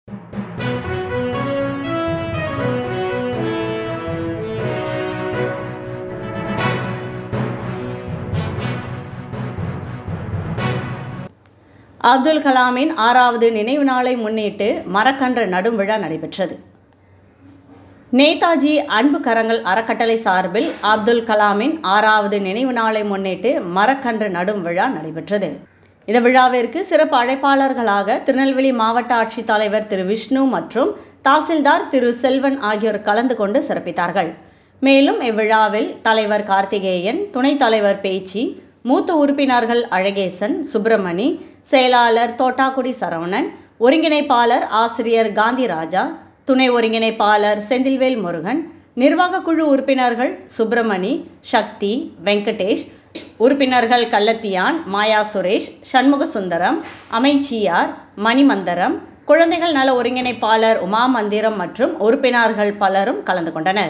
அப்துல் கலாமின் ஆறாவது நினைவு நாளை முன்னிட்டு மரக்கன்று நடும் விழா நடைபெற்றது நேதாஜி அன்பு கரங்கள் அறக்கட்டளை சார்பில் அப்துல் கலாமின் ஆறாவது நினைவு நாளை முன்னிட்டு மரக்கன்று நடும் விழா நடைபெற்றது இந்த விழாவிற்கு சிறப்பு அழைப்பாளர்களாக திருநெல்வேலி மாவட்ட ஆட்சித்தலைவர் திரு விஷ்ணு மற்றும் தாசில்தார் திரு செல்வன் ஆகியோர் கலந்து கொண்டு சிறப்பித்தார்கள் மேலும் இவ்விழாவில் தலைவர் கார்த்திகேயன் துணைத் தலைவர் பேச்சி மூத்த உறுப்பினர்கள் அழகேசன் சுப்பிரமணி செயலாளர் தோட்டாக்குடி சரவணன் ஒருங்கிணைப்பாளர் ஆசிரியர் காந்திராஜா துணை ஒருங்கிணைப்பாளர் செந்தில்வேல் முருகன் நிர்வாக குழு உறுப்பினர்கள் சுப்பிரமணி சக்தி வெங்கடேஷ் உறுப்பினர்கள் கள்ளத்தியான் மாயா சுரேஷ் சண்முக சுந்தரம் அமைச்சியார் மணிமந்தரம் குழந்தைகள் நல ஒருங்கிணைப்பாளர் உமா மந்திரம் மற்றும் உறுப்பினர்கள் பலரும் கலந்து கொண்டனர்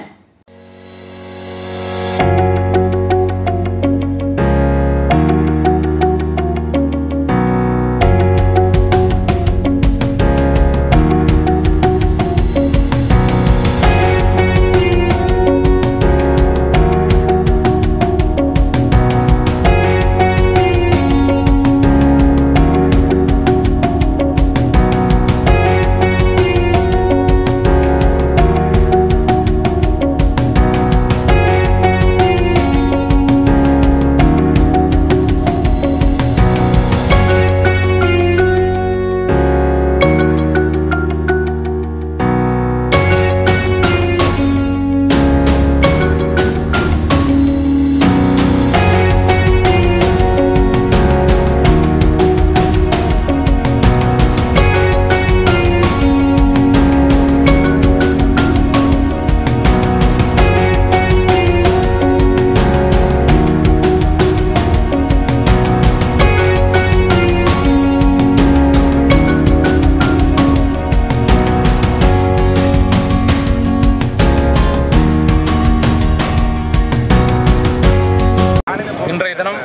இன்றைய தினம்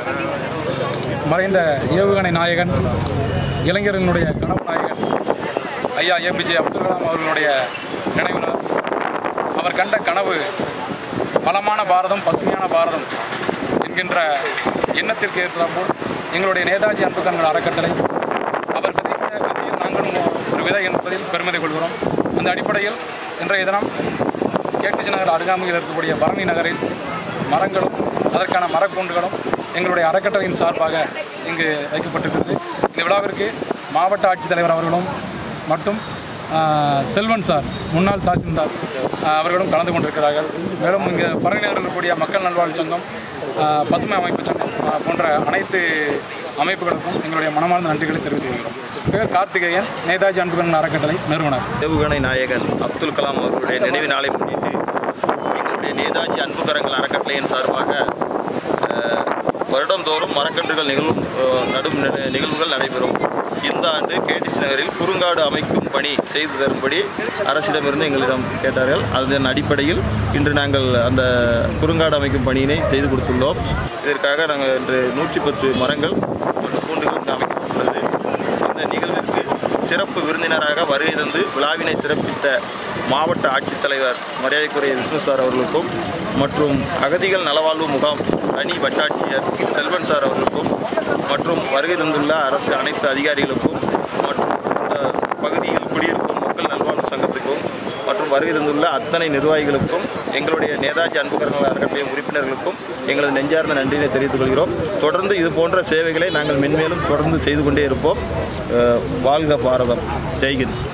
மறைந்த ஏவுகணை நாயகன் இளைஞர்களுடைய கனவு நாயகன் ஐயா ஏபிஜே அப்துல் கலாம் அவர்களுடைய நினைவு நாள் அவர் கண்ட கனவு வளமான பாரதம் பசுமையான பாரதம் என்கின்ற எண்ணத்திற்கு ஏற்றாற்போல் எங்களுடைய நேதாஜி அன்புக்கண்கள் அறக்கட்டளை அவர் விதைத்த விதையில் நாங்களும் ஒரு விதை என்பதில் பெருமிதை கொள்கிறோம் அந்த அடிப்படையில் இன்றைய தினம் கேடிசி நகர் அருகாமையில் இருக்கக்கூடிய பரணி நகரில் மரங்களும் அதற்கான மரக்கூண்டுகளும் எங்களுடைய அறக்கட்டளையின் சார்பாக இங்கு வைக்கப்பட்டிருக்கிறது இந்த விழாவிற்கு மாவட்ட ஆட்சித்தலைவர் அவர்களும் மற்றும் ஆஹ், செல்வன் சார் முன்னாள் தாசில்தார் ஆஹ், அவர்களும் கலந்து கொண்டிருக்கிறார்கள் மேலும் இங்கே பரணி நகரில் இருக்கக்கூடிய மக்கள் நல்வாழ்வு சங்கம் ஆஹ், பசுமை அமைப்பு சங்கம் ஆஹ், போன்ற அனைத்து அமைப்புகளுக்கும் எங்களுடைய மனமார்ந்த நன்றிகளை தெரிவித்துக் கொள்கிறோம் பேர் கார்த்திகேயன் நேதாஜி அன்புகன் அறக்கட்டளை நிறுவனர் ஏவுகணை நாயகன் அப்துல் கலாம் அவர்களுடைய நினைவு நாளை முன்னிட்டு எங்களுடைய நேதாஜி அன்புக்கரங்கள் அறக்கட்டளையின் சார்பாக அஹ், வருடந்தோறும் மரக்கன்றுகள் நிகழ்வும் அஹ், நடும் நி- நிகழ்வுகள் நடைபெறும் இந்த ஆண்டு கேடிசி நகரில் குறுங்காடு அமைக்கும் பணி செய்து தரும்படி அரசிடமிருந்து எங்களிடம் கேட்டார்கள் அதன் அடிப்படையில் இன்று நாங்கள் அந்த குறுங்காடு அமைக்கும் பணியினை செய்து கொடுத்துள்ளோம் இதற்காக நாங்கள் இன்று நூற்றி பத்து மரங்கள் மற்றும் கூண்டுகள் இங்கு அமைக்கப்பட்டுள்ளது இந்த நிகழ்விற்கு சிறப்பு விருந்தினராக வருகை தந்து விழாவினை சிறப்பித்த மாவட்ட ஆட்சித்தலைவர் மரியாதைக்குரிய விஷ்ணு சார் அவர்களுக்கும் மற்றும் அகதிகள் நலவாழ்வு முகாம் தனி வட்டாட்சியர் செல்வன் சார் அவர்களுக்கும் மற்றும் வருகை தந்துள்ள அரசு அனைத்து அதிகாரிகளுக்கும் மற்றும் இந்த பகுதியில் குடியிருக்கும் மக்கள் நல்வாழ்வு சங்கத்துக்கும் மற்றும் வருகை தந்துள்ள அத்தனை நிர்வாகிகளுக்கும் எங்களுடைய நேதாஜி அன்புகரங்கள் அறக்கட்டளையும் உறுப்பினர்களுக்கும் எங்களது நெஞ்சார்ந்த நன்றியை தெரிவித்துக் கொள்கிறோம் தொடர்ந்து இது போன்ற சேவைகளை நாங்கள் மென்மேலும் தொடர்ந்து செய்து கொண்டே இருப்போம் அஹ் வாழ்க பாரதம் ஜெய்ஹிந்த்